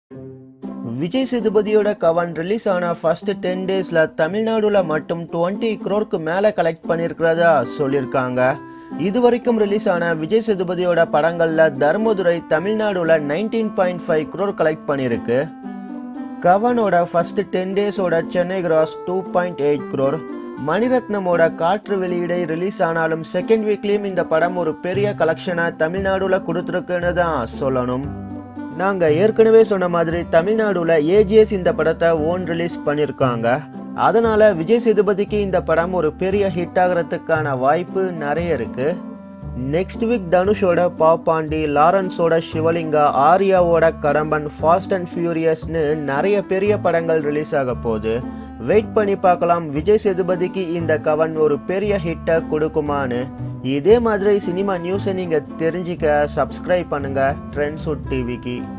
விஜய் சேதுபதியோட கவன் ரிலீஸ் ஆன first ten டேஸ்ல தமிழ்நாடுல மட்டும் டுவெண்ட்டி க்ரோருக்கு மேல கலெக்ட் பண்ணியிருக்கிறதா சொல்லியிருக்காங்க இது வரைக்கும் ரிலீஸ் ஆன விஜய் சேதுபதியோட படங்கள்ல தர்மதுரை தமிழ்நாடுல nineteen point five crore collect பண்ணியிருக்கு கவனோட ஃபர்ஸ்ட் டென் டேஸோட Chennai gross two point eight crore மணிரத்னமோட காற்று வெளியீடை ரிலீஸ் ஆனாலும் செகண்ட் வீக்லேயும் இந்த படம் ஒரு பெரிய கலெக்ஷனை தமிழ்நாடுல கொடுத்துருக்குன்னு தான் சொல்லணும் நாங்க ஏற்கனவே சொன்ன மாதிரி தமிழ்நாடுல ஏஜிஎஸ் இந்த படத்தை ஓன் ரிலீஸ் பண்ணியிருக்காங்க அதனால விஜய் சேதுபதிக்கு இந்த படம் ஒரு பெரிய ஹிட் ஆகிறதுக்கான வாய்ப்பு நிறைய இருக்கு நெக்ஸ்ட் வீக் தனுஷோட பாப்பாண்டி லாரன்ஸோட சிவலிங்கா ஆர்யாவோட கடம்பன் ஃபாஸ்ட் அண்ட் ஃபியூரியஸ்னு நிறைய பெரிய படங்கள் ரிலீஸ் ஆக போகுது வெயிட் பண்ணி பார்க்கலாம் விஜய் சேதுபதிக்கு இந்த கவன் ஒரு பெரிய ஹிட்டை கொடுக்குமான்னு இதே மாதிரி சினிமா நியூஸை நீங்கள் தெரிஞ்சிக்க சப்ஸ்கிரைப் பண்ணுங்க ட்ரெண்ட்ஸ் டிவிக்கு